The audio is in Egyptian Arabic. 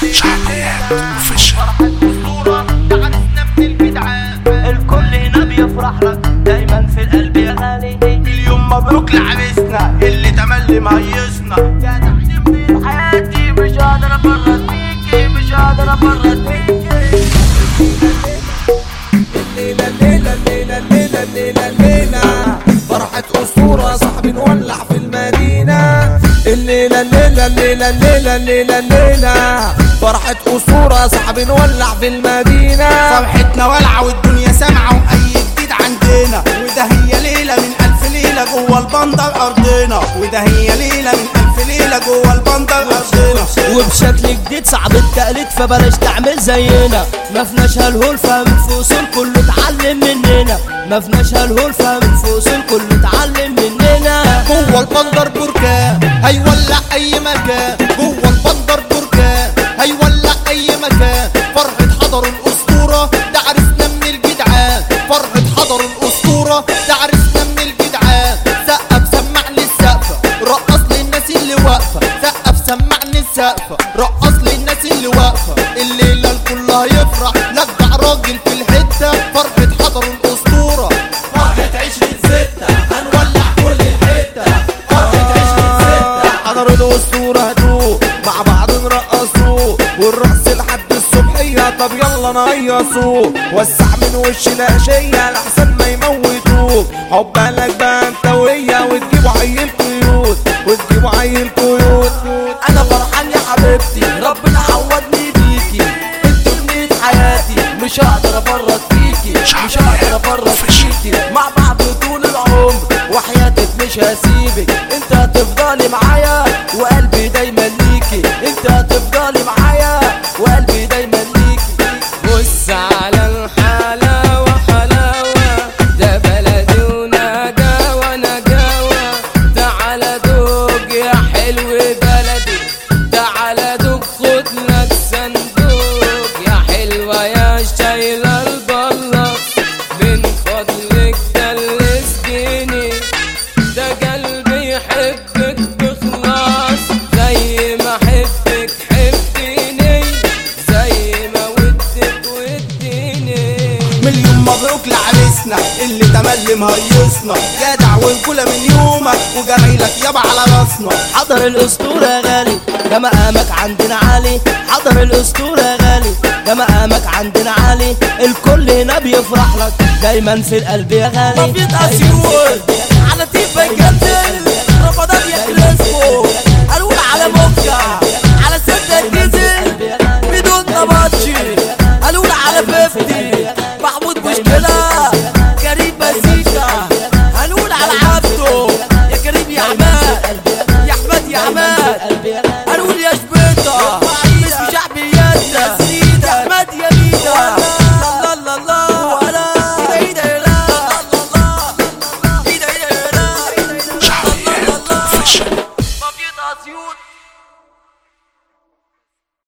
شعبيات اوفيشال الكل هنا بيفرح لك دايما في القلب يا غالي مليون مبروك لعريسنا اللي تملي مهيصنا يا تحلم في حياتي مش قادر افرط فيكي مش قادر افرط فيكي الليلة الليلة الليلة الليلة الليلة الليلة فرحة أسطورة صاحبي نولع في المدينة الليلة الليلة الليلة الليلة الليلة الليلة فرحة أسطورة صاحبي نولع في المدينة فرحتنا والعة والدنيا سامعة وأي جديد عندنا وده هي ليلة من ألف ليلة جوه البندر أرضنا وده هي ليلة من ألف ليلة جوه البندر أرضنا وبشكل جديد صعب التقليد فبلاش تعمل زينا ما فيناش هالهول فمن فصول كله اتعلم مننا ما فيناش هالهول فمن فصول كله اتعلم مننا جوه البندر بركان هيولع أي مكان جوه البندر بركان هيولع أي مكان فرحة حضر الأسطورة ده عرسنا من الجدعان فرحة حضر الأسطورة ده عرسنا من الجدعان سقف سمعني السقفة رقص للناس اللي واقفة سقف سمعني السقفة رقص للناس اللي واقفة الليلة الكل هيفرح لجع راجل في الحتة فرحة حضر الأسطورة فرحة عشرين ستة هنولع كل الحتة فرحة عشرين ستة حضر الأسطورة هدوء مع بعض نرقصوه والرقص لحد الصبحية طب يلا نهيصوه وسع من وش الأشية لحسن ما يموتوك عقبالك بقى انت وهي وتجيبوا عيل قيود وتجيبوا عيل قيود انا فرحان يا حبيبتي ربنا عوضني بيكي انت بنيت حياتي مش هقدر افرط فيكي مش هقدر افرط فيكي مع بعض طول العمر وحياتك مش هسيبك انت هتفضلي معايا وقلبي دايما ليكي انت هتفضلي معايا وقلبي دايما ليكي بص على الحلاوة حلاوة ده بلدي ونجاوة نجاوة تعالى دوق يا حلو بلدي تعالى دوق خد لك صندوق يا حلوة يا شايلة البلة من فضلك دلسجيني ده قلبي يحبك بخلاص زي ما حبك حبتيني زي ما ودك وديني مليون مبروك لعريسنا اللي تملي مهيصنا جدع والكلة من يومك وجمايلك يابا على راسنا حضر الاسطورة يا غالي ده مقامك عندنا عالي حضر الاسطورة يا غالي ده مقامك عندنا عالي الكل هنا بيفرح لك دايما في القلب يا غالي ما في تأثير على تيبك جدل رمضان